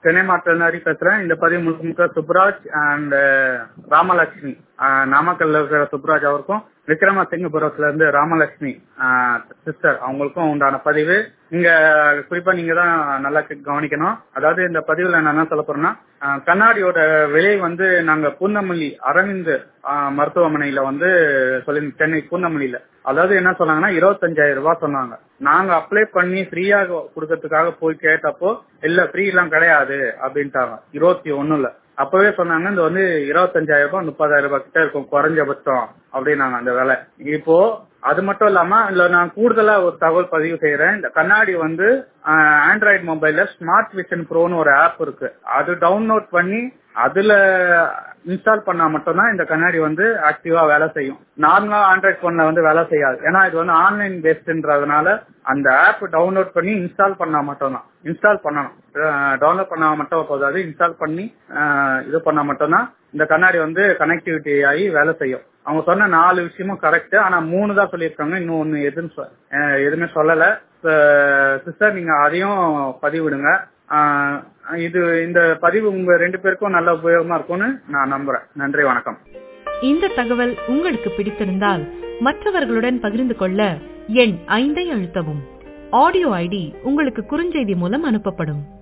சென்னை மாற்றனாரி பேசுறேன் இந்த பதிவு முழுக்க முழுக்க சுப்ராஜ் அண்ட் ராமலட்சுமி ஆஹ் நாமக்கல்ல இருக்கிற சுப்ராஜ் அவருக்கும் விக்ரமசிங்கபுரத்துல இருந்து ராமலட்சுமி சிஸ்டர் அவங்களுக்கும் உண்டான பதிவு இங்க குறிப்பா நீங்க தான் நல்லா கவனிக்கணும் அதாவது இந்த பதிவுல நான் என்ன சொல்ல போறேன்னா ஆஹ் கண்ணாடியோட விலை வந்து நாங்க பூந்தமல்லி அரவிந்த் ஆஹ் மருத்துவமனையில வந்து சொல்லி சென்னை பூந்தமல்லியில அதாவது என்ன சொன்னாங்கன்னா இருபத்தஞ்சாயிரம் ரூபாய் சொன்னாங்க நாங்க அப்ளை பண்ணி ஃப்ரீயா கொடுக்கறதுக்காக போய் கேட்டப்போ இல்ல ஃப்ரீ எல்லாம் கிடையாது அப்படின்ட்டாங்க இருபத்தி ஒண்ணுல அப்பவே சொன்னாங்க இந்த வந்து இருபத்தஞ்சாயிரம் ரூபாய் முப்பதாயிரம் ரூபாய் கிட்ட இருக்கும் குறைஞ்சபட்சம் அப்படின்னாங்க அந்த விலை இப்போ அது மட்டும் இல்லாம இல்ல நான் கூடுதலா ஒரு தகவல் பதிவு செய்யறேன் இந்த கண்ணாடி வந்து ஆண்ட்ராய்டு மொபைல்ல ஸ்மார்ட் விஷன் ப்ரோன்னு ஒரு ஆப் இருக்கு அது டவுன்லோட் பண்ணி அதுல இன்ஸ்டால் பண்ணா மட்டும்தான் இந்த கண்ணாடி வந்து ஆக்டிவா வேலை செய்யும் நார்மலா ஆண்ட்ராய்ட் போன்ல வந்து வேலை செய்யாது ஏன்னா இது வந்து ஆன்லைன் பேஸ்ட்ன்றதுனால அந்த ஆப் டவுன்லோட் பண்ணி இன்ஸ்டால் பண்ணா மட்டும்தான் இன்ஸ்டால் பண்ணணும் டவுன்லோட் பண்ணா மட்டும் போதாது இன்ஸ்டால் பண்ணி இது பண்ணா மட்டும்தான் இந்த கண்ணாடி வந்து கனெக்டிவிட்டி ஆகி வேலை செய்யும் அவங்க சொன்ன நாலு விஷயமும் கரெக்ட் ஆனா மூணு தான் சொல்லியிருக்காங்க இன்னும் ஒன்னு எதுன்னு எதுவுமே சொல்லல சிஸ்டர் நீங்க அதையும் பதிவிடுங்க இது இந்த பதிவு உங்க ரெண்டு பேருக்கும் நல்ல உபயோகமா இருக்கும்னு நான் நம்புறேன் நன்றி வணக்கம் இந்த தகவல் உங்களுக்கு பிடித்திருந்தால் மற்றவர்களுடன் பகிர்ந்து கொள்ள எண் ஐந்தை அழுத்தவும் ஆடியோ ஐடி உங்களுக்கு குறுஞ்செய்தி மூலம் அனுப்பப்படும்